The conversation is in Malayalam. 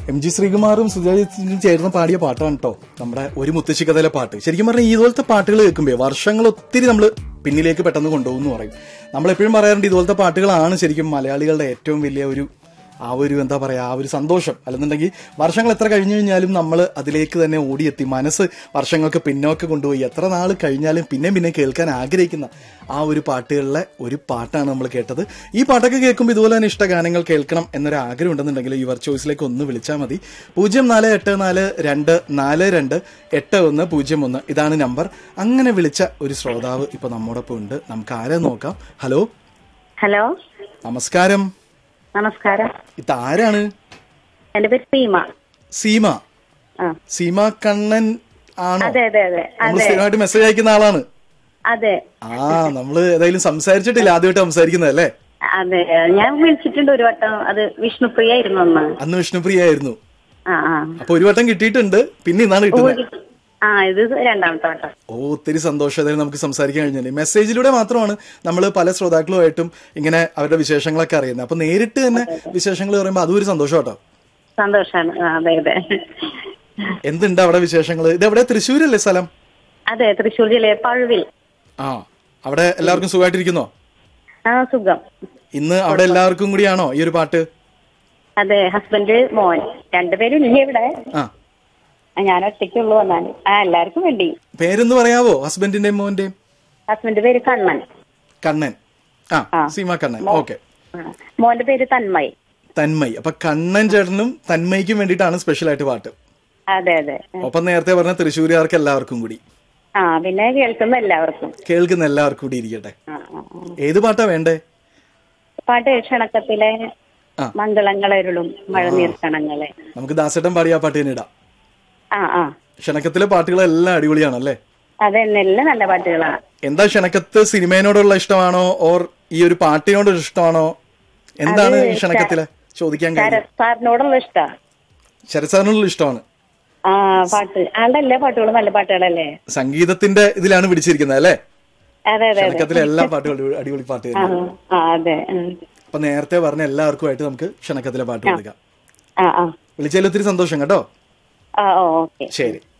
എം ജി ശ്രീകുമാറും സുജാജിത്തും ചേർന്ന് പാടിയ പാട്ടാണ് കേട്ടോ നമ്മുടെ ഒരു മുത്തശ്ശിക്കഥയിലെ പാട്ട് ശരിക്കും പറഞ്ഞാൽ ഇതുപോലത്തെ പാട്ടുകൾ കേൾക്കുമ്പോൾ വർഷങ്ങൾ ഒത്തിരി നമ്മൾ പിന്നിലേക്ക് പെട്ടെന്ന് കൊണ്ടുപോകും എന്ന് പറയും നമ്മൾ എപ്പോഴും പറയാറുണ്ട് ഇതുപോലത്തെ പാട്ടുകളാണ് ശരിക്കും മലയാളികളുടെ ഏറ്റവും വലിയ ഒരു ആ ഒരു എന്താ പറയാ ആ ഒരു സന്തോഷം അല്ലെന്നുണ്ടെങ്കിൽ വർഷങ്ങൾ എത്ര കഴിഞ്ഞു കഴിഞ്ഞാലും നമ്മൾ അതിലേക്ക് തന്നെ ഓടിയെത്തി മനസ്സ് വർഷങ്ങൾക്ക് പിന്നോക്കെ കൊണ്ടുപോയി എത്ര നാൾ കഴിഞ്ഞാലും പിന്നെ പിന്നെ കേൾക്കാൻ ആഗ്രഹിക്കുന്ന ആ ഒരു പാട്ടുകളിലെ ഒരു പാട്ടാണ് നമ്മൾ കേട്ടത് ഈ പാട്ടൊക്കെ കേൾക്കുമ്പോൾ ഇതുപോലെ തന്നെ ഇഷ്ട ഗാനങ്ങൾ കേൾക്കണം എന്നൊരു ആഗ്രഹം ഉണ്ടെന്നുണ്ടെങ്കിൽ യുവർ ചോയ്സിലേക്ക് ഒന്ന് വിളിച്ചാൽ മതി പൂജ്യം നാല് എട്ട് നാല് രണ്ട് നാല് രണ്ട് എട്ട് ഒന്ന് പൂജ്യം ഒന്ന് ഇതാണ് നമ്പർ അങ്ങനെ വിളിച്ച ഒരു ശ്രോതാവ് ഇപ്പൊ നമ്മോടൊപ്പം ഉണ്ട് നമുക്ക് ആരെ നോക്കാം ഹലോ ഹലോ നമസ്കാരം നമസ്കാരം ഇതാരാണ് എന്റെ പേര് സീമ സീമ ആ സീമ കണ്ണൻ ആണോ അതെ അതെ അതെ നമ്മൾ അതെ സ്ഥിരമായിട്ട് മെസ്സേജ് അയക്കുന്ന ആളാണ് അതെ ആ നമ്മള് ഏതായാലും സംസാരിച്ചിട്ടില്ല ആദ്യമായിട്ട് സംസാരിക്കുന്നത് അല്ലേ അതെ ഞാൻ വിളിച്ചിട്ടുണ്ട് ഒരു വട്ടം അത് വിഷ്ണുപ്രിയ ആയിരുന്നു അന്ന് അന്ന് വിഷ്ണുപ്രിയ ആയിരുന്നു ആ ആ അപ്പൊ ഒരു വട്ടം കിട്ടിയിട്ടുണ്ട് പിന്നെ ഇന്നാണ് കിട്ടുന്നത് ആ ഇത് രണ്ടാമത്തെ വട്ടം ഓ ഒത്തിരി സന്തോഷം ഏതായാലും നമുക്ക് സംസാരിക്കാൻ കഴിഞ്ഞില്ലേ മെസ്സേജിലൂടെ മാത്രമാണ് നമ്മൾ പല ശ്രോതാക്കളുമായിട്ടും ഇങ്ങനെ അവരുടെ വിശേഷങ്ങളൊക്കെ അറിയുന്നത് അപ്പൊ നേരിട്ട് തന്നെ വിശേഷങ്ങൾ പറയുമ്പോൾ അതും ഒരു സന്തോഷം കേട്ടോ സന്തോഷാണ് ആ, അതെ അതെ എന്തുണ്ട് അവിടെ വിശേഷങ്ങൾ ഇത് എവിടെ തൃശ്ശൂരല്ലേ സ്ഥലം അതെ തൃശ്ശൂർ ജില്ലയിൽ പഴുവിൽ ആ അവിടെ എല്ലാവർക്കും സുഖമായിട്ടിരിക്കുന്നോ ആ സുഖം ഇന്ന് അവിടെ എല്ലാവർക്കും കൂടിയാണോ ഈ ഒരു പാട്ട് അതെ ഹസ്ബൻഡ് മോൻ രണ്ടുപേരും ഇല്ല ഇവിടെ ആ ആ, ഞാൻ ഒറ്റയ്ക്കുള്ളൂ വന്നാല് ആ എല്ലാവർക്കും വേണ്ടി പേരൊന്ന് പറയാവോ ഹസ്ബൻഡിന്റെയും മോന്റെയും ഹസ്ബൻഡ് പേര് കണ്ണൻ കണ്ണൻ ആ ആ. സീമ കണ്ണൻ ഓക്കെ ആ, മോന്റെ പേര് തന്മയ് തന്മയ് അപ്പൊ കണ്ണൻ ചേട്ടനും തന്മയ്ക്കും വേണ്ടിയിട്ടാണ് സ്പെഷ്യൽ ആയിട്ട് പാട്ട് അതെ അതെ ഒപ്പം നേരത്തെ പറഞ്ഞ തൃശ്ശൂരുകാർക്ക് എല്ലാവർക്കും കൂടി ആ പിന്നെ കേൾക്കുന്ന എല്ലാവർക്കും കേൾക്കുന്ന എല്ലാവർക്കും കൂടി ഇരിക്കട്ടെ ആ, ആ, ആ. ഏത് പാട്ടാ വേണ്ടേ പാട്ട് ക്ഷണക്കത്തിലെ ആ. മംഗളങ്ങളരുളും മഴനീർ ക്ഷണങ്ങളെ നമുക്ക് ദാസേട്ടൻ പാടിയ ആ പാട്ട് തന്നെ ഇടാം ആ ആ ക്ഷണക്കത്തിലെ പാട്ടുകളെല്ലാം അടിപൊളിയാണല്ലേ അതെ എല്ലാം നല്ല പാട്ടുകളാണ് എന്താ ക്ഷണക്കത്ത് സിനിമയോടുള്ള ഇഷ്ടമാണോ ഓർ ഈ ഒരു പാട്ടിനോട് ഇഷ്ടമാണോ എന്താണ് ഈ ക്ഷണക്കത്തിലെ ചോദിക്കാൻ കാര്യം ശരത് സാറിനോടുള്ള ഇഷ്ടാ ശരത് സാറിനുള്ള ഇഷ്ടമാണ് ആ പാട്ട് ആളുടെ എല്ലാ പാട്ടുകളും നല്ല പാട്ടുകളല്ലേ സംഗീതത്തിന്റെ ഇതിലാണ് പിടിച്ചിരിക്കുന്നത് അല്ലേ അതെ അതെ അതെ ക്ഷണക്കത്തിലെ എല്ലാ പാട്ടുകളും അടിപൊളി പാട്ട് ആ തന്നെ ആ അതെ ഉം. അപ്പൊ നേരത്തെ പറഞ്ഞ എല്ലാവർക്കുമായിട്ട് നമുക്ക് ക്ഷണക്കത്തിലെ പാട്ട് കൊടുക്കാം ആ ആ വിളിച്ചതിൽ ഒത്തിരി സന്തോഷം കേട്ടോ ആ ഓ ഓക്കെ ശരി